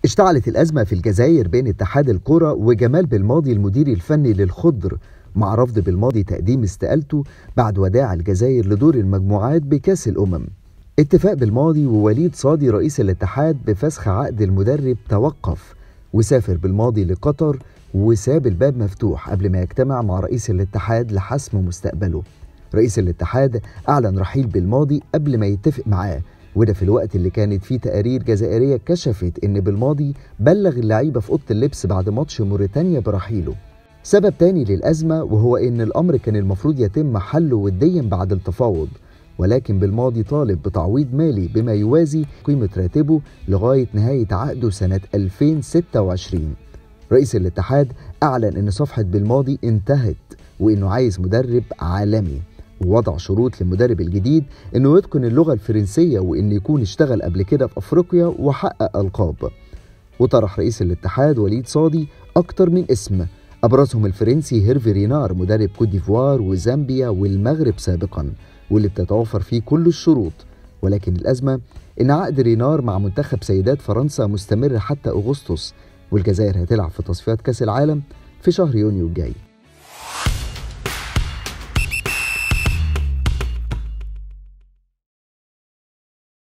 اشتعلت الأزمة في الجزائر بين اتحاد الكرة وجمال بالماضي المدير الفني للخضر مع رفض بالماضي تقديم استقالته بعد وداع الجزائر لدور المجموعات بكأس الأمم اتفاق بالماضي ووليد صادي رئيس الاتحاد بفسخ عقد المدرب توقف وسافر بالماضي لقطر وساب الباب مفتوح قبل ما يجتمع مع رئيس الاتحاد لحسم مستقبله رئيس الاتحاد أعلن رحيل بالماضي قبل ما يتفق معاه وده في الوقت اللي كانت فيه تقارير جزائرية كشفت إن بالماضي بلغ اللعيبة في أوضة اللبس بعد ماتش موريتانيا برحيله سبب تاني للأزمة وهو إن الأمر كان المفروض يتم حله وديا بعد التفاوض ولكن بالماضي طالب بتعويض مالي بما يوازي قيمة راتبه لغاية نهاية عقده سنة 2026 رئيس الاتحاد أعلن إن صفحة بالماضي انتهت وإنه عايز مدرب عالمي ووضع شروط للمدرب الجديد انه يتقن اللغه الفرنسيه وان يكون اشتغل قبل كده في افريقيا وحقق القاب وطرح رئيس الاتحاد وليد صادي اكتر من اسم ابرزهم الفرنسي هيرفي رينار مدرب كوت ديفوار وزامبيا والمغرب سابقا واللي بتتوفر فيه كل الشروط ولكن الازمه ان عقد رينار مع منتخب سيدات فرنسا مستمر حتى اغسطس والجزائر هتلعب في تصفيات كاس العالم في شهر يونيو الجاي